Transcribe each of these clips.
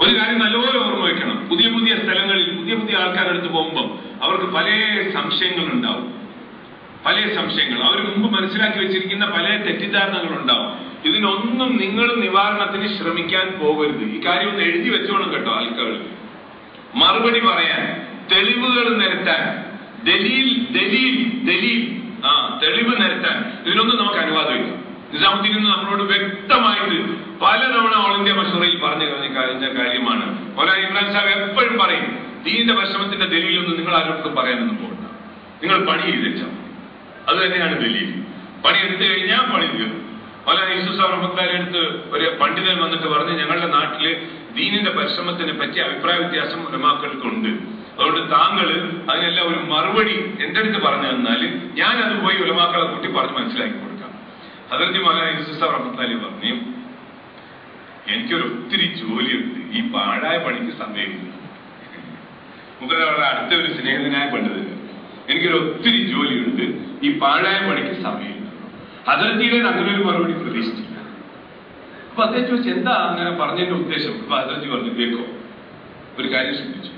ഒരു കാര്യം നല്ലപോലെ ഓർമ്മ വെക്കണം പുതിയ പുതിയ സ്ഥലങ്ങളിൽ പുതിയ പുതിയ ആൾക്കാരുടെ അടുത്ത് പോകുമ്പോൾ അവർക്ക് പല സംശയങ്ങൾ ഉണ്ടാവും പല സംശയങ്ങൾ അവർ മുമ്പ് മനസ്സിലാക്കി വെച്ചിരിക്കുന്ന പല തെറ്റിദ്ധാരണകൾ ഉണ്ടാവും ഇതിനൊന്നും നിങ്ങൾ നിവാരണത്തിന് ശ്രമിക്കാൻ പോകരുത് ഈ കാര്യം ഒന്ന് എഴുതി വെച്ചോണം കേട്ടോ ആൾക്കാർ മറുപടി പറയാൻ തെളിവുകൾ നിരത്താൻ ദലീൽ ദലീൽ ദലീൽ ആ തെളിവ് നിരത്താൻ ഇതിനൊന്നും നമുക്ക് അനുവാദമില്ല നിസാമുദ്ദീൻ ഇന്ന് നമ്മളോട് വ്യക്തമായിട്ട് പലതവണ ഓൾ ഇന്ത്യ മഷൂറയിൽ പറഞ്ഞു കഴിഞ്ഞ കഴിഞ്ഞ കാര്യമാണ് ഒരാ ഇമ്രാൻ സാഹിബ് എപ്പോഴും പറയും ദീന്റെ പരിശ്രമത്തിന്റെ ദലീലൊന്നും നിങ്ങൾ ആരോടും പറയാനൊന്നും പോകണ്ട നിങ്ങൾ പണി ചെയ്തേച്ചാൽ അത് തന്നെയാണ് ദലീൽ പണി എടുത്തു കഴിഞ്ഞാൽ പണി തീർന്നു പല യൂസുഫ് റഹ്മത്താലെ അടുത്ത് ഒരു പണ്ഡിതൻ വന്നിട്ട് പറഞ്ഞ് ഞങ്ങളുടെ നാട്ടില് ദീനിന്റെ പരിശ്രമത്തിനെ പറ്റി അഭിപ്രായ വ്യത്യാസം ഉലമാക്കൾക്കുണ്ട് അതുകൊണ്ട് താങ്കൾ അതിനെല്ലാം ഒരു മറുപടി എന്റെ അടുത്ത് പറഞ്ഞു തന്നാൽ ഞാൻ അത് പോയി ഉലമാക്കളെ കൂട്ടി പറഞ്ഞ് മനസ്സിലാക്കി കൊടുക്കാം അതിർത്തി മല യൂസുഫ് റഹ്മത്താലി പറഞ്ഞു എനിക്കൊരു ഒത്തിരി ജോലിയുണ്ട് ഈ പാഴായ പണിക്ക് സമയമില്ല മുതലുള്ള അടുത്ത ഒരു സ്നേഹിതനായ പണ്ഡിതന് എനിക്കൊരു ഒത്തിരി ജോലിയുണ്ട് ഈ പാഴായ പണിക്ക് സമയമില്ല അതിർത്തിയുടെ അങ്ങനെ ഒരു മറുപടി പ്രതീക്ഷിച്ചില്ല അപ്പൊ അദ്ദേഹം ചോദിച്ചു എന്താ അങ്ങനെ പറഞ്ഞതിന്റെ ഉദ്ദേശം അപ്പൊ അതിർത്തി പറഞ്ഞു കേൾക്കോ ഒരു കാര്യം ശ്രദ്ധിച്ചു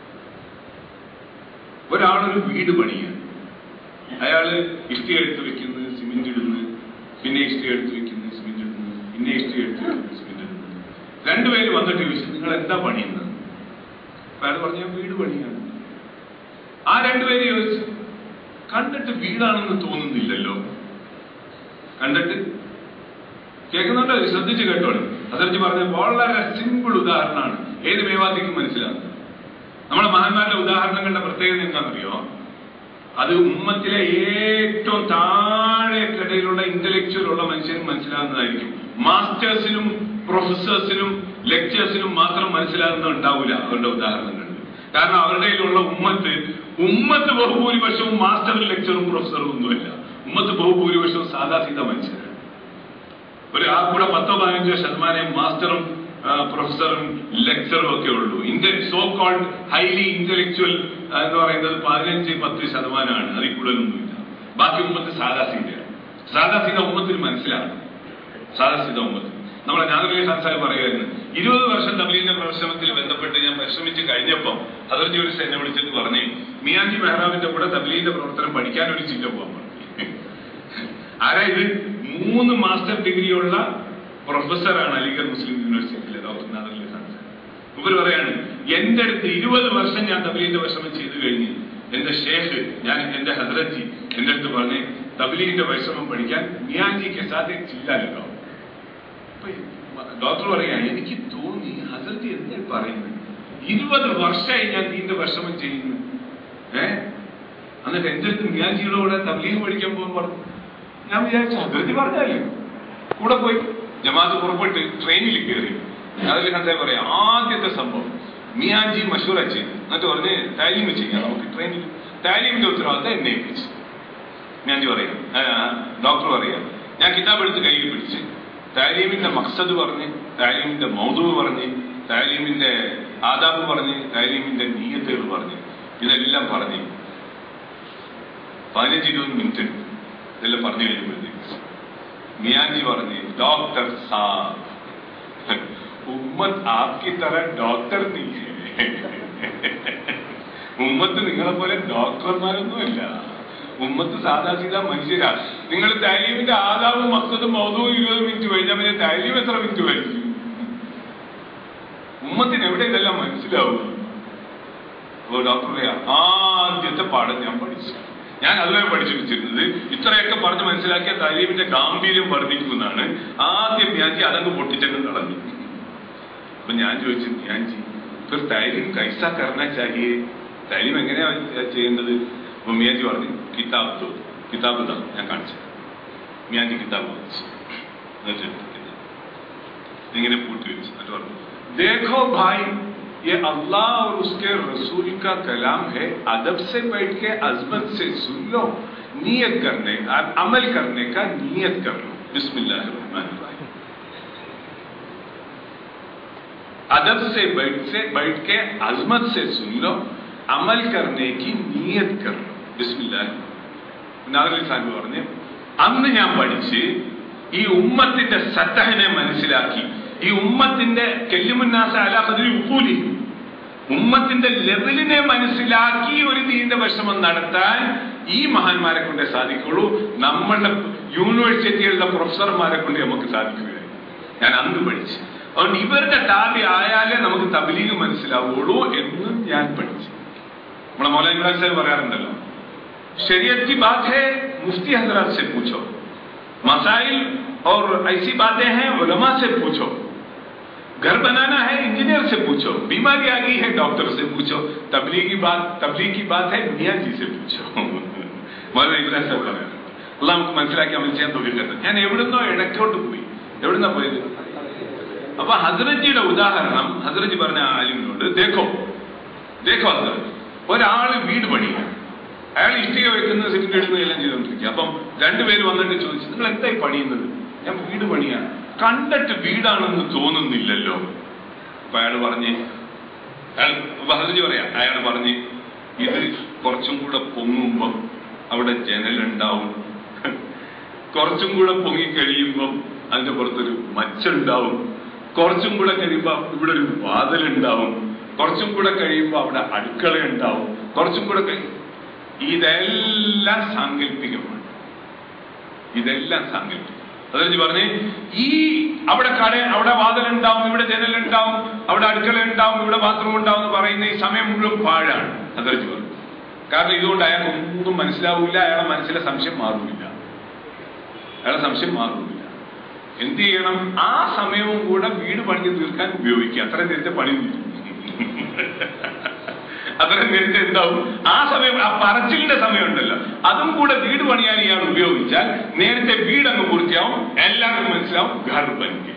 ഒരാളൊരു വീട് പണിയാണ് അയാള് ഇഷ്ടി എടുത്ത് വെക്കുന്നത് സിമെന്റ് ഇടുന്നു പിന്നെ ഇഷ്ടി എടുത്ത് വെക്കുന്നത് സിമെന്റ് ഇടുന്നു പിന്നെ ഇഷ്ടി എടുത്ത് വെക്കുന്നത് സിമെന്റ് ഇടുന്നു രണ്ടുപേര് വന്നിട്ട് ചോദിച്ചു നിങ്ങൾ എന്താ പണിയുന്നത് അപ്പൊ അയാൾ പറഞ്ഞു "ഞാൻ വീട് പണിയാണ് ആ രണ്ടുപേര് ചോദിച്ചു കണ്ടിട്ട് വീടാണെന്ന് തോന്നുന്നില്ലല്ലോ കണ്ടിട്ട് കേൾക്കുന്നുണ്ടോ ശ്രദ്ധിച്ച് കേട്ടോളൂ അതിർത്തി പറഞ്ഞ വളരെ സിമ്പിൾ ഉദാഹരണമാണ് ഏത് മേവാദിക്കും മനസ്സിലാകുന്നത് നമ്മുടെ മഹാന്മാരുടെ ഉദാഹരണങ്ങളുടെ പ്രത്യേകത എന്താണെന്നറിയോ അത് ഉമ്മത്തിലെ ഏറ്റവും താഴെക്കിടയിലുള്ള ഇന്റലക്ച്വൽ ഉള്ള മനുഷ്യനും മനസ്സിലാകുന്നതായിരിക്കും മാസ്റ്റേഴ്സിനും പ്രൊഫസേഴ്സിനും ലെക്ചേഴ്സിനും മാത്രം മനസ്സിലാകുന്ന ഉണ്ടാവില്ല അവരുടെ ഉദാഹരണങ്ങളിൽ കാരണം അവരുടെ കയ്യിലുള്ള ഉമ്മത്ത് ഉമ്മത്ത് ബഹുഭൂരിപക്ഷവും മാസ്റ്ററും ലെക്ചറും പ്രൊഫസറും ഒന്നുമില്ല ഉമ്മത്ത് ബഹുഭൂരിപക്ഷവും സാധാ സീത മനുഷ്യരാണ് ഒരു ആ കൂടെ പത്തോ പതിനഞ്ചോ ശതമാനം മാസ്റ്ററും ആ, പ്രൊഫസറും ലെക്ചറും ഒക്കെ ഉള്ളൂ India so called highly intellectual എന്ന് പറയുന്നത് പതിനഞ്ച് പത്ത് ശതമാനമാണ് അതിൽ കൂടുതലൊന്നുമില്ല ബാക്കി ഉമ്മത്ത് സാധാ സീതയാണ് സാധാ സീത ഉമ്മത്തിന് മനസ്സിലാണ് സാധാ സീത ഉമ്മത്ത് നമ്മളെ നാഗരിക ഖാൻ സാഹിബ് പറയുമായിരുന്നു ഇരുപത് വർഷം തബ്ലീഗിന്റെ പ്രശ്രമത്തിൽ ബന്ധപ്പെട്ട് ഞാൻ പരിശ്രമിച്ച് കഴിഞ്ഞപ്പം അതിർത്തി ഒരു എന്നെ വിളിച്ചിട്ട് പറഞ്ഞു മിയാജി മെഹ്റാബിന്റെ കൂടെ തബ്ലീഗിന്റെ പ്രവർത്തനം പഠിക്കാൻ ഒരു ചിറ്റ പോകാൻ പറഞ്ഞു ആരാ ഇത് മൂന്ന് മാസ്റ്റർ ഡിഗ്രിയുള്ള പ്രൊഫസറാണ് അലിഗഡ് മുസ്ലിം യൂണിവേഴ്സിറ്റിയിലെ ഡോക്ടർ നാദർ ഖാൻ ഇവർ പറയാണ് എന്റെ അടുത്ത് ഇരുപത് വർഷം ഞാൻ തബ്ലീഗിന്റെ പരിശ്രമം ചെയ്തു കഴിഞ്ഞ് എന്റെ ഷേഖ് ഞാൻ എന്റെ ഹസ്രജി എന്റെ അടുത്ത് പറഞ്ഞ് തബ്ലീഗിന്റെ പരിശ്രമം പഠിക്കാൻ മിയാജിക്ക് സാധ്യത ചില്ലാലോ ഡോക്ടർ പറയാ എനിക്ക് തോന്നി ഹസരത്ത് എന്തേ പറയുന്നു ഇരുപത് വർഷമായി ഞാൻ നീന്റെ പരിശ്രമം ചെയ്യുന്നു ഏ എന്നിട്ട് എന്റെ അടുത്ത് മിയാജിയുടെ കൂടെ തബ്ലീഗ് പഠിക്കാൻ പോകാൻ പറഞ്ഞു ഞാൻ വിചാരിച്ചു ഹസരത്തി പറഞ്ഞാലേ കൂടെ പോയി ജമാഅത്ത് പുറപ്പെട്ട് ട്രെയിനിൽ കയറി അതിൽ കണ്ടാൽ പറയാം ആദ്യത്തെ സംഭവം മിയാജി മഷൂറ ചെയ്തു എന്നിട്ട് പറഞ്ഞ് താലീം ചെയ്യാം നമുക്ക് ട്രെയിനിൽ താലീമിന്റെ ഉത്തരവാദിത്തം എന്നെ ഏൽപ്പിച്ചു മിയാജി പറയാം ആ, ഡോക്ടർ പറയാം ഞാൻ കിതാബ് എടുത്ത് കയ്യിൽ പിടിച്ച് താലീമിന്റെ മക്സദ് പറഞ്ഞ് താലീമിന്റെ മൗതു പറഞ്ഞ് താലീമിന്റെ ആദാബ് പറഞ്ഞ് താലീമിന്റെ നീയത്തുകൾ പറഞ്ഞ് ഇതെല്ലാം പറഞ്ഞ് പതിനഞ്ച് ഇരുപത് മിനിറ്റ് ഇതെല്ലാം പറഞ്ഞു കഴിഞ്ഞപ്പോഴത്തേക്ക് मियाजी പറഞ്ഞ് डॉक्टर साहब ഉമ്മത്ത് ആപ്കി തര ഡോക്ടർ നീ ഉമ്മത്ത് നിങ്ങളെ പോലെ ഡോക്ടർമാരൊന്നുമല്ല ഉമ്മത്ത് സാധാ സീതാ മനുഷ്യരാ നിങ്ങൾ താലീമിന്റെ ആദാവും മക്കത്തും മൗതവും ഇരുപത് മിനിറ്റ് കഴിഞ്ഞാൽ പിന്നെ താലീം എത്ര മിനിറ്റ് കഴിക്കും ഉമ്മത്തിന് എവിടെ ഇതെല്ലാം മനസ്സിലാവും അപ്പോ ഡോക്ടർ പറയാ ആദ്യത്തെ പാഠം ഞാൻ പഠിച്ചു ഞാൻ അതുവരെ പഠിച്ചു വെച്ചിരുന്നത് ഇത്രയൊക്കെ പറഞ്ഞ് മനസ്സിലാക്കിയ താലീമിന്റെ ഗാംഭീര്യം വർദ്ധിക്കുമെന്നാണ് ആദ്യം മ്യാജി അതങ്ങ് പൊട്ടിച്ചങ്ങ് കളഞ്ഞു അപ്പൊ ഞാൻ ചോദിച്ചു മ്യാജി ഇപ്പൊ താലീം കൈസ കർണ ചാഹിയെ താലീം എങ്ങനെയാ ചെയ്യേണ്ടത് അപ്പൊ മ്യാജി പറഞ്ഞു കിതാബ് തോ കിതാബ് താ ഞാൻ കാണിച്ചു മ്യാജി കിതാബ് വാങ്ങിച്ചു എന്നിട്ട് കിതാബ് ഇങ്ങനെ പൂട്ടി വെച്ചു എന്നിട്ട് പറഞ്ഞു देखो भाई ये अल्लाह और उसके रसूल का कलाम है अदब से बैठ के अजमत से सुन लो नियत करने अमल करने का नियत कर लो बिस्मिल्लाह अदब से बैठ से बैठ के अजमत से सुन लो अमल करने की नियत कर लो बिस्मिल्लाह നാഗരി സാഹിബ് പറഞ്ഞു അന്ന് ഞാൻ പഠിച്ച് ഈ ഉമ്മത്തിന്റെ സത്തഹനെ മനസ്സിലാക്കി ഈ ഉമ്മത്തിന്റെ കെല്ലുമുന്നാസ അല അതിന് ഉപ്പൂലി ഉമ്മത്തിന്റെ ലെവലിനെ മനസ്സിലാക്കി ഒരു ദീന്റെ വിഷമം നടത്താൻ ഈ മഹാന്മാരെ കൊണ്ടേ സാധിക്കുള്ളൂ നമ്മളുടെ യൂണിവേഴ്സിറ്റികളിലെ പ്രൊഫസർമാരെ കൊണ്ട് നമുക്ക് സാധിക്കുകയില്ല ഞാൻ അന്ന് പഠിച്ചു അതുകൊണ്ട് ഇവരുടെ താബി ആയാലേ നമുക്ക് തബലീഗ് മനസ്സിലാവുള്ളൂ എന്നും ഞാൻ പഠിച്ചു നമ്മളെ മൗലാന ഇബ്രാഹിം സാഹിബ് പറയാറുണ്ടല്ലോ शरीयत की बात है मुफ्ती हजरत से पूछो मसाइल और ऐसी बातें हैं उलमा से पूछो घर बनाना है इंजीनियर से पूछो बीमारी आ गई है डॉक्टर से पूछो तबलीग की बात तबलीग की बात है मियाँ जी से पूछो മൗലാന ഇബ്രാഹിം സാഹിബ് പറയാറ് അല്ല നമുക്ക് മനസ്സിലാക്കി അമൽ ചെയ്യാൻ തൊഴിലുണ്ട് ഞാൻ എവിടുന്നോ ഇടയ്ക്കോട്ട് പോയി എവിടുന്നാ പോയത് അപ്പൊ ഹസ്രജിയുടെ ഉദാഹരണം ഹസ്രജി പറഞ്ഞ ആലിമിനോട് ദേഖോ ദേഖോ ഹസ്രജ് ഒരാള് വീട് പണിയുക അയാൾ ഇഷ്ടിക വെക്കുന്ന സിറ്റിന്റെ എടുക്കുന്ന എല്ലാം ചെയ്തുകൊണ്ടിരിക്കുക അപ്പം രണ്ടുപേര് വന്നിട്ട് ചോദിച്ചു നിങ്ങൾ എന്തായി പണിയുന്നത് ഞാൻ വീട് പണിയാണ് കണ്ടിട്ട് വീടാണെന്ന് തോന്നുന്നില്ലല്ലോ അപ്പൊ അയാൾ പറഞ്ഞ് അയാൾ ഹസ്രജി പറയാ അയാൾ പറഞ്ഞ് ഇത് കുറച്ചും കൂടെ പൊങ്ങുമ്പം അവിടെ ജനലുണ്ടാവും കുറച്ചും കൂടെ പൊങ്ങി കഴിയുമ്പം അതിന്റെ പുറത്തൊരു മച്ചുണ്ടാവും കുറച്ചും കൂടെ കഴിയുമ്പോ ഇവിടെ ഒരു വാതിലുണ്ടാവും കുറച്ചും കൂടെ കഴിയുമ്പോ അവിടെ അടുക്കള ഉണ്ടാവും കുറച്ചും കൂടെ കഴിയും ഇതെല്ലാം സാങ്കല്പികമാണ് ഇതെല്ലാം സാങ്കല്പികം അതെന്ന് പറഞ്ഞ് ഈ അവിടെ കട അവിടെ വാതിലുണ്ടാവും ഇവിടെ ജനലുണ്ടാവും അവിടെ അടുക്കള ഉണ്ടാവും ഇവിടെ ബാത്റൂം ഉണ്ടാവും എന്ന് പറയുന്ന ഈ സമയം മുഴുവൻ പാഴാണ് അതെന്ന് പറഞ്ഞു കാരണം ഇതുകൊണ്ട് അയാൾക്ക് ഒന്നും മനസ്സിലാവില്ല അയാളെ മനസ്സിലെ സംശയം മാറുന്നില്ല അയാളെ സംശയം മാറുന്നില്ല എന്ത് ചെയ്യണം ആ സമയവും കൂടെ വീട് പണിക്ക് തീർക്കാൻ ഉപയോഗിക്കുക അത്ര നേരത്തെ പണി തീരും അത്ര നേരത്തെ എന്താവും ആ സമയം ആ പറച്ചിലിന്റെ സമയമുണ്ടല്ലോ അതും കൂടെ വീട് പണിയാൻ ഇയാൾ ഉപയോഗിച്ചാൽ നേരത്തെ വീടങ്ങ് പൂർത്തിയാവും എല്ലാവർക്കും മനസ്സിലാവും ഘർ പണിക്കുക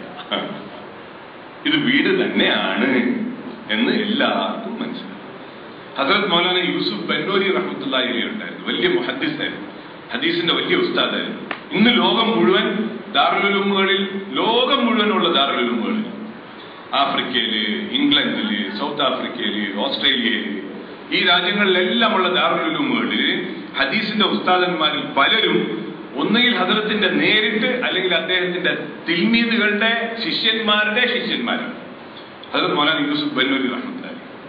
ഇത് വീട് തന്നെയാണ് എന്ന് എല്ലാവർക്കും മനസ്സിലാവും ഹസരത് മൗലാന യൂസുഫ് ബന്നൂരി റഹ്മത്തുള്ളി ഉണ്ടായിരുന്നു വലിയ മുഹദ്ദിസായിരുന്നു ഹദീസിന്റെ വലിയ ഉസ്താദായിരുന്നു ഇന്ന് ലോകം മുഴുവൻ ദാറുലുമുകളിൽ ലോകം മുഴുവനുള്ള ദാറുലുമുകളിൽ ആഫ്രിക്കയില് ഇംഗ്ലണ്ടില് സൗത്ത് ആഫ്രിക്കയില് ഓസ്ട്രേലിയയില് ഈ രാജ്യങ്ങളിലെല്ലാമുള്ള ദാറുലുമുകളിൽ ഹദീസിന്റെ ഉസ്താദന്മാരിൽ പലരും ഒന്നുകിൽ ഹദറത്തിന്റെ നേരിട്ട് അല്ലെങ്കിൽ അദ്ദേഹത്തിന്റെ തിൽമീദുകളുടെ ശിഷ്യന്മാരുടെ ശിഷ്യന്മാരാണ് ഹദറത് മൗലാന യൂസുഫ് ബന്നൂരി റഹ്മത്തുള്ളി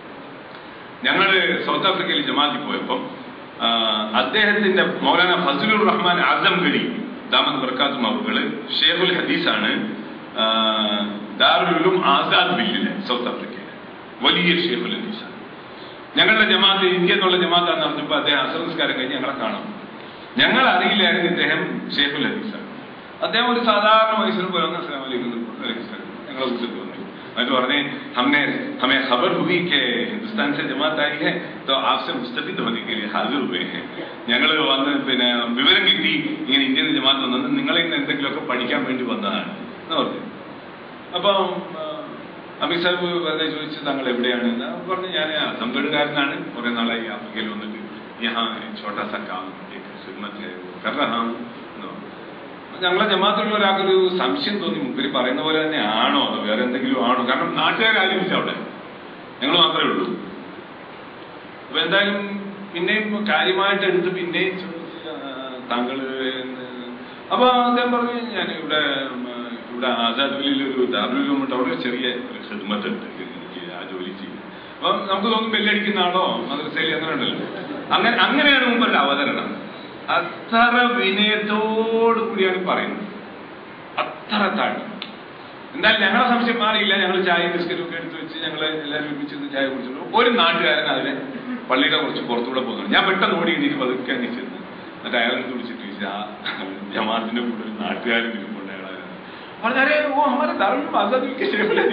ഞങ്ങള് സൗത്ത് ആഫ്രിക്കയിൽ ജമാഅത്തിൽ പോയപ്പം ആ, അദ്ദേഹത്തിന്റെ മൗലാന ഫസലുർ റഹ്മാൻ ആസംഗഡി ദാമത് ബർക്കാത്ത് മൗകള് ഷേഖുൽ ഹദീസാണ് ആ, ദാറുലും ആസാദ് ബില്ലിലെ സൗത്ത് ആഫ്രിക്കയിലെ വലിയ ഷേഖുൽ ഹദീസാണ് ഞങ്ങളുടെ ജമാഅത്ത് ഇന്ത്യ എന്നുള്ള ജമാഅത്താന്ന് പറഞ്ഞപ്പോൾ അദ്ദേഹം അസംസ്കാരം കഴിഞ്ഞ് ഞങ്ങളെ കാണാം ഞങ്ങൾ അറിയില്ലായിരുന്നു ഇദ്ദേഹം ഷേഖുൽ ഹദീസാണ് അദ്ദേഹം ഒരു സാധാരണ വയസ്സിൽ പോലെ ഒന്ന് അസ്സലാമു അലൈക്കും വലൈക്കും സലാം. ഞങ്ങളെ വീട്ടിൽ വന്നു എന്നിട്ട് പറഞ്ഞേ हमने हमें खबर हुई कि हिंदुस्तान से जमात आई है तो आपसे मुस्तफिद होने के लिए हाजिर हुए हैं ഞങ്ങൾ വന്ന് പിന്നെ വിവരം കിട്ടി ഇങ്ങനെ ഇന്ത്യൻ ജമാഅത്ത് വന്നത് നിങ്ങളെ ഇന്ന് എന്തെങ്കിലുമൊക്കെ പഠിക്കാൻ വേണ്ടി വന്നതാണ് എന്ന് പറഞ്ഞു അപ്പം ആ, അമീർ സാഹിബ് വെറുതെ ചോദിച്ചു താങ്കൾ എവിടെയാണ് എന്ന് അപ്പൊ പറഞ്ഞു ഞാൻ അസംഗഡുകാരനാണ് കുറെ നാളായി ആഫ്രിക്കയിൽ വന്നിട്ട് യഹാ ഛോട്ടാ സ കാം ഏക് ഖിദ്മത്ത് ഹൈ വോ കർ റഹാ ഹൂം എന്ന് പറഞ്ഞു. ഞങ്ങളെ ജമാഅത്തിലുള്ള ഒരാൾക്കൊരു സംശയം തോന്നി മുപ്പര് പറയുന്ന പോലെ തന്നെ ആണോ അതോ വേറെ എന്തെങ്കിലും ആണോ കാരണം നാട്ടുകാരും ഇല്ല അവിടെ ഞങ്ങൾ മാത്രമേ ഉള്ളൂ അപ്പൊ എന്തായാലും പിന്നെയും കാര്യമായിട്ട് എടുത്ത് പിന്നെയും ചോദിച്ചു ആ, താങ്കള് എന്ന്. അപ്പൊ അദ്ദേഹം പറഞ്ഞു ഞാൻ ഇവിടെ ഉം, ഇവിടെ ആസാദ് വലിയിൽ ഒരു ദാറുലുമുണ്ട് അവിടെ ഒരു ചെറിയ ഒരു ഖിദ്മത്ത് ഉണ്ട് എനിക്ക് ആ ജോലി ചെയ്യും അപ്പൊ നമുക്ക് തോന്നും ബെല്ലടിക്കുന്ന ആളോ മദ്രസയിൽ അങ്ങനെ ഉണ്ടല്ലോ അങ്ങനെ അങ്ങനെയാണ് മുമ്പ് അവതരണം അത്ര വിനയത്തോടു കൂടിയാണ് പറയുന്നത് അത്ര താഴ്ന്നു എന്നാൽ ഞങ്ങളെ സംശയം മാറിയില്ല ഞങ്ങൾ ചായ ബിസ്ക്കറ്റും ഒക്കെ എടുത്ത് വെച്ച് ഞങ്ങൾ എല്ലാവരും ഒരുമിച്ചിരുന്ന് ചായ കുടിച്ചിട്ടു ഒരു നാട്ടുകാരൻ അതിനെ പള്ളിയുടെ കുറച്ച് പുറത്തുകൂടെ പോകുന്നു ഞാൻ പെട്ടെന്ന് ഓടി എണീറ്റ് പതുക്കെ അങ്ങ് ചെന്ന് എന്നിട്ട് അയാളെ വിളിച്ചിട്ട് ചോദിച്ചു ആ ജമാഅത്തിന്റെ കൂടെ ഒരു നാട്ടുകാരൻ ഇരിപ്പുണ്ട് അയാളെ വളരെ ഓ ഹമാരെ ധാരാളം ആസാദിക്ക്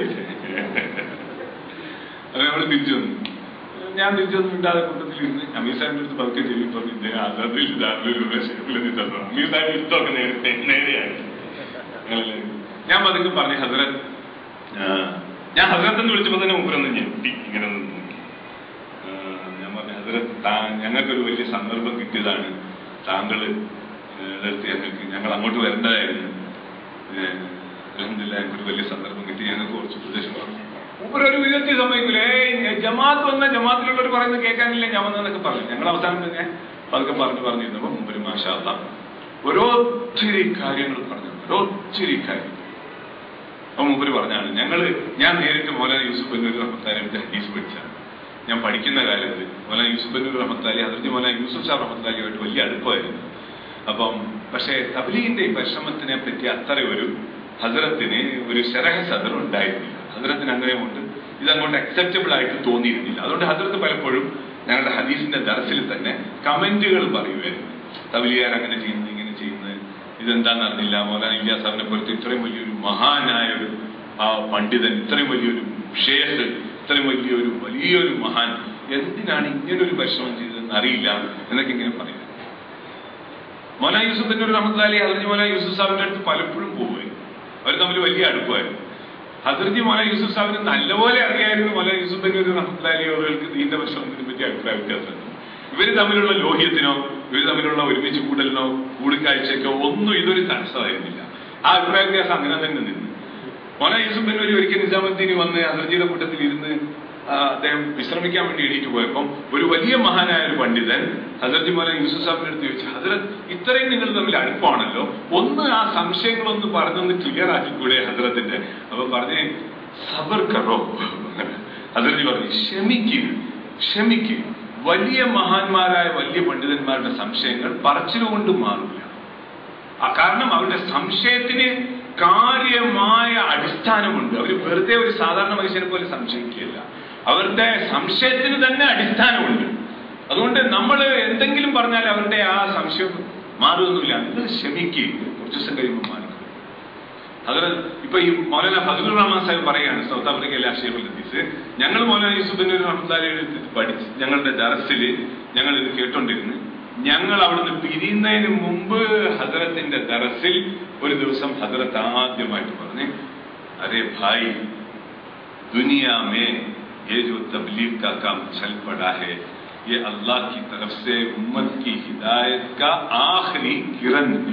അത് നമ്മൾ തിരിച്ചു വന്നു ഞാൻ തിരിച്ചൊന്നും മിണ്ടാതെ കൂട്ടത്തിലിരുന്ന് അമീർ സാഹിബിന്റെ അടുത്ത് പതുക്കെ ചെവി പറഞ്ഞു ഇദ്ദേഹം ആസാദിൽ ധാരാളം തന്നു അമീർ സാഹിബ് ഇഷ്ടമൊക്കെ നേരത്തെ നേരെയാണ് ഞങ്ങളെല്ലാവരും. ഞാൻ പതുക്കെ പറഞ്ഞു ഹസരത് ആ, ഞാൻ ഹസരത്ത് എന്ന് വിളിച്ചപ്പോൾ തന്നെ മുമ്പൊന്ന് ഞെട്ടി ഇങ്ങനെ ഒന്ന് നോക്കി ആ, ഞാൻ പറഞ്ഞു ഹസരത്ത് താ- ഞങ്ങൾക്കൊരു വലിയ സന്ദർഭം കിട്ടിയതാണ് താങ്കൾ അടുത്ത് ഞങ്ങൾക്ക് ഞങ്ങൾ അങ്ങോട്ട് വരേണ്ടതായിരുന്നു അലഹമില്ല ഞങ്ങൾക്കൊരു വലിയ സന്ദർഭം കിട്ടി ഞങ്ങൾക്ക് കുറച്ച് ഉപദേശം പറഞ്ഞു മൂപ്പര് ഒരു വിധത്തിൽ സമ്മതിക്കില്ലേ ജമാഅത്ത് വന്ന ജമാഅത്തിലുള്ളവർ പറയുന്നത് കേൾക്കാനില്ല ഞാൻ വന്നതെന്നൊക്കെ പറഞ്ഞു ഞങ്ങൾ അവസാനം പിന്നെ പതുക്കെ പറഞ്ഞു പറഞ്ഞിരുന്നപ്പോൾ മുമ്പര് മാഷാത്ത ഓരോത്തിരി കാര്യങ്ങൾ പറഞ്ഞു ഓരോത്തിരി കാര്യം അപ്പൊ മൂപ്പര് പറഞ്ഞാണ് ഞങ്ങള് ഞാൻ നേരിട്ട് മൗലാന യൂസുഫ് ബന്നൂർ റഹ്മത്താലിന്റെ ഹദീസ് പഠിച്ചാണ് ഞാൻ പഠിക്കുന്ന കാലത്ത് മൗലാന യൂസുഫ് ബന്നൂർ റഹ്മത്താലി അതിർത്തി മൗലാന യൂസുഫ് ഷാ റഹ്മത്താലിയുമായിട്ട് വലിയ അടുപ്പമായിരുന്നു അപ്പം പക്ഷേ തബ്ലീഗിന്റെ ഈ പരിശ്രമത്തിനെ പറ്റി അത്ര ഒരു ഹസരത്തിന് ഒരു ശരഹ സദർ ഉണ്ടായിരുന്നില്ല ഹസരത്തിന് അങ്ങനെ കൊണ്ട് ഇതങ്ങോട്ട് അക്സെപ്റ്റബിൾ ആയിട്ട് തോന്നിയിരുന്നില്ല അതുകൊണ്ട് ഹസരത്ത് പലപ്പോഴും ഞങ്ങളുടെ ഹദീസിന്റെ ദർസിൽ തന്നെ കമന്റുകൾ പറയുമായിരുന്നു തബ്ലീഗാർ അങ്ങനെ ചെയ്യുന്നത് ഇങ്ങനെ ചെയ്യുന്നത് ഇതെന്താന്ന് അറിഞ്ഞില്ല മൗലാന ഇല്ലാസ് സാഹിബിനെ പോലത്തെ ഇത്രയും വലിയൊരു മഹാനായ ഒരു ആ പണ്ഡിതൻ ഇത്രയും വലിയൊരു ഷേഖ് ഇത്രയും വലിയൊരു വലിയൊരു മഹാൻ എന്തിനാണ് ഇങ്ങനൊരു പരിശ്രമം ചെയ്തതെന്ന് അറിയില്ല എന്നൊക്കെ ഇങ്ങനെ പറയുന്നത് മോന യൂസുഫിന്റെ ഒരു റഹ്മത്താലി ഹസർജി മോന യൂസുഫ് സാഹിബിന്റെ അടുത്ത് പലപ്പോഴും പോവുകയും അവർ തമ്മിൽ വലിയ അടുപ്പമായിരുന്നു ഹസർജി മോന യൂസുഫ് സാഹിബിന് നല്ലപോലെ അറിയായിരുന്നു മോന യൂസുഫിന്റെ ഒരു റഹ്മത്താലി അവർക്ക് നീണ്ട പരിശ്രമത്തിനെ പറ്റി അഭിപ്രായ വ്യത്യാസമുണ്ട് ഇവര് തമ്മിലുള്ള ലോഹ്യത്തിനോ ഇവര് തമ്മിലുള്ള ഒരുമിച്ച് കൂടലിനോ കൂടിക്കാഴ്ചയ്ക്കോ ഒന്നും ഇതൊരു തടസ്സമായിരുന്നില്ല ആ അഭിപ്രായ വ്യത്യാസം അങ്ങനെ തന്നെ നിന്ന് മോന യൂസുഫ് ബൻ ഒരു ഒരിക്കൽ നിജാമുദ്ദീൻ വന്ന് ഹസർജിയുടെ കൂട്ടത്തിൽ ഇരുന്ന് ആ, അദ്ദേഹം വിശ്രമിക്കാൻ വേണ്ടി എണീറ്റ് പോയപ്പം ഒരു വലിയ മഹാനായ ഒരു പണ്ഡിതൻ ഹസർജി മോന യൂസുഫ് സാഹിബിന്റെ അടുത്ത് ചോദിച്ചു ഹസരത് ഇത്രയും നിങ്ങൾ തമ്മിൽ അടുപ്പമാണല്ലോ ഒന്ന് ആ സംശയങ്ങളൊന്ന് പറഞ്ഞൊന്ന് ക്ലിയർ ആക്കിക്കൂടെ ഹസരത്തിന്റെ അപ്പൊ പറഞ്ഞേ സബർ കറോ ഹസർജി പറഞ്ഞു ക്ഷമിക്കുക ക്ഷമിക്കുക വലിയ മഹാന്മാരായ വലിയ പണ്ഡിതന്മാരുടെ സംശയങ്ങൾ പറച്ചിലുകൊണ്ട് മാറില്ല ആ കാരണം അവരുടെ സംശയത്തിന് കാര്യമായ അടിസ്ഥാനമുണ്ട് അവർ വെറുതെ ഒരു സാധാരണ മനുഷ്യനെ പോലെ സംശയിക്കുകയില്ല അവരുടെ സംശയത്തിന് തന്നെ അടിസ്ഥാനമുണ്ട് അതുകൊണ്ട് നമ്മൾ എന്തെങ്കിലും പറഞ്ഞാൽ അവരുടെ ആ സംശയം മാറുമൊന്നുമില്ല നിങ്ങൾ ക്ഷമിക്കുക കുറച്ച് ദിവസം കഴിയുമ്പോൾ മാറും അതിന് ഇപ്പൊ ഈ മൗലാന ഫസലുർ റഹ്മാൻ സാഹിബ് പറയാണ് സൗത്ത് ആഫ്രിക്കയിലെ അഷീഫ് ലത്തീസ് ഞങ്ങൾ മൗലാന യൂസുഫിന്റെ റഹ്മത്താലിയുടെ പഠിച്ച് ഞങ്ങളുടെ ദറസിൽ ഞങ്ങൾ ഇത് കേട്ടോണ്ടിരുന്നു ഞങ്ങൾ അവിടുന്ന് പിരിയുന്നതിന് മുമ്പ് ഹസരത്തിന്റെ ദറസിൽ ഒരു ദിവസം ഹസരത്ത് ആദ്യമായിട്ട് പറഞ്ഞു അരെ ഭായ് दुनिया में ये जो तबलीग का काम चल पड़ा है ये अल्लाह की तरफ से उम्मत की हिदायत का आखिरी किरण है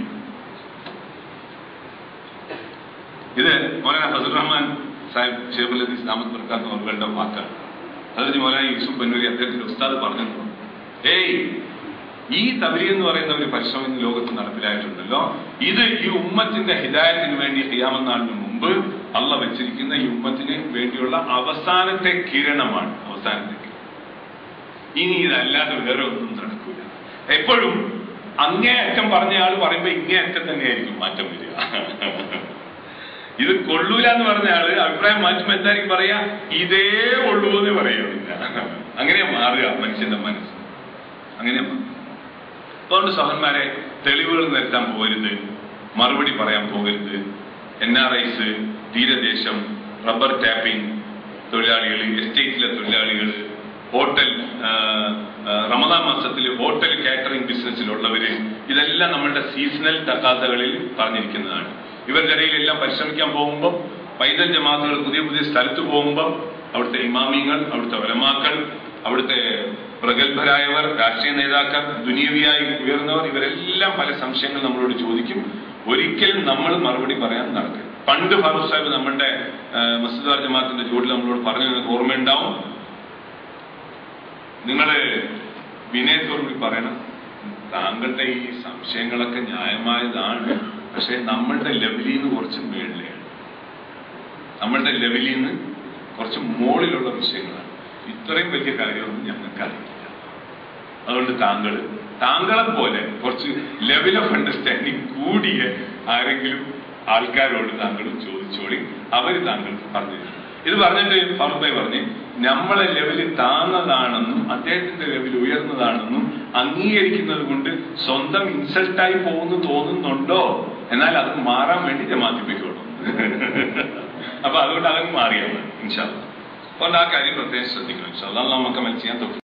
ഇത് മൗലാന ഫസൽ റഹ്മാൻ സാഹിബ് ഷേഖുൽ ഹദീസ് അഹമ്മദ് ബർക്കാത്ത് അവരുടെ വാക്കാണ് അതായത് മൗലാന യൂസുഫ് ബന്നൂരി അദ്ദേഹത്തിന്റെ ഉസ്താദ് പറഞ്ഞു ഏയ് ഈ തബലി എന്ന് പറയുന്ന ഒരു പരിശ്രമം ഇന്ന് ലോകത്ത് നടപ്പിലായിട്ടുണ്ടല്ലോ ഇത് ഈ ഉമ്മത്തിന്റെ ഹിദായത്തിന് വേണ്ടി ഹിയാമെന്നാളിന് മുമ്പ് അള്ള വെച്ചിരിക്കുന്ന ഈ ഉമ്മത്തിന് വേണ്ടിയുള്ള അവസാനത്തെ കിരണമാണ് അവസാനത്തെ കിരണം ഇനി ഇതല്ലാതെ വേറെ ഒന്നും നടക്കൂല എപ്പോഴും അങ്ങേയറ്റം പറഞ്ഞ ആൾ പറയുമ്പോ ഇങ്ങേയറ്റം തന്നെയായിരിക്കും മാറ്റം വരിക ഇത് കൊള്ളൂല എന്ന് പറഞ്ഞ ആള് അഭിപ്രായം മാറ്റുമ്പോ എന്തായിരിക്കും പറയാ ഇതേ ഉള്ളൂ എന്ന് പറയുന്നില്ല അങ്ങനെ മാറുക മനുഷ്യന്റെ മനസ്സ് അങ്ങനെ മാറുക അതുകൊണ്ട് സഹന്മാരെ തെളിവുകൾ നിരത്താൻ പോകരുത് മറുപടി പറയാൻ പോകരുത് എൻ ആർ ഐസ് തീരദേശം റബ്ബർ ടാപ്പിംഗ് തൊഴിലാളികൾ എസ്റ്റേറ്റിലെ തൊഴിലാളികൾ ഹോട്ടൽ ആ, ആ, റമദാൻ മാസത്തിൽ ഹോട്ടൽ കാറ്ററിംഗ് ബിസിനസ്സിലുള്ളവര് ഇതെല്ലാം നമ്മളുടെ സീസണൽ തക്കാത്തകളിൽ പറഞ്ഞിരിക്കുന്നതാണ് ഇവരുടെ ഇടയിലെല്ലാം പരിശ്രമിക്കാൻ പോകുമ്പോൾ പൈതൽ ജമാഅത്തുകൾ പുതിയ പുതിയ സ്ഥലത്ത് പോകുമ്പോൾ അവിടുത്തെ ഇമാമിങ്ങൾ അവിടുത്തെ ഒലമാക്കൾ അവിടുത്തെ പ്രഗത്ഭരായവർ രാഷ്ട്രീയ നേതാക്കൾ ദുനിയവിയായി ഉയർന്നവർ ഇവരെല്ലാം പല സംശയങ്ങൾ നമ്മളോട് ചോദിക്കും ഒരിക്കലും നമ്മൾ മറുപടി പറയാൻ നടക്കും പണ്ട് ഫാറൂഖ് സാഹിബ് നമ്മുടെ മസ്ജിദ് ജമാഅത്തിന്റെ ചൂടിൽ നമ്മളോട് പറഞ്ഞു നിങ്ങൾക്ക് ഓർമ്മയുണ്ടാവും നിങ്ങള് വിനയത്തോടുകൂടി പറയണം താങ്കളുടെ ഈ സംശയങ്ങളൊക്കെ ന്യായമായതാണ് പക്ഷെ നമ്മളുടെ ലെവലിൽ നിന്ന് കുറച്ച് മേളിലെയാണ് നമ്മളുടെ ലെവലിൽ നിന്ന് കുറച്ച് മുകളിലുള്ള വിഷയങ്ങളാണ് ഇത്രയും വലിയ കാര്യമൊന്നും ഞങ്ങൾക്ക് അറിയില്ല അതുകൊണ്ട് താങ്കൾ താങ്കളെ പോലെ കുറച്ച് ലെവൽ ഓഫ് അണ്ടർസ്റ്റാൻഡിങ് കൂടിയ ആരെങ്കിലും ആൾക്കാരോട് താങ്കൾ ചോദിച്ചോളി അവര് താങ്കൾക്ക് പറഞ്ഞു തരും ഇത് പറഞ്ഞിട്ട് ഫാറൂഖ് ഭായി പറഞ്ഞ് നമ്മളെ ലെവല് താന്നതാണെന്നും അദ്ദേഹത്തിന്റെ ലെവൽ ഉയർന്നതാണെന്നും അംഗീകരിക്കുന്നത് കൊണ്ട് സ്വന്തം ഇൻസൾട്ടായി പോകുന്നു തോന്നുന്നുണ്ടോ എന്നാൽ അത് മാറാൻ വേണ്ടി ജമാത്തിപ്പിക്കണം അപ്പൊ അതുകൊണ്ട് അതങ്ങ് മാറിയാൽ മതി ഇൻഷാല്ല അതുകൊണ്ട് ആ കാര്യം പ്രത്യേകം ശ്രദ്ധിക്കണം ഇൻഷാല്ല നമുക്ക് ചെയ്യാൻ തൊട്ട്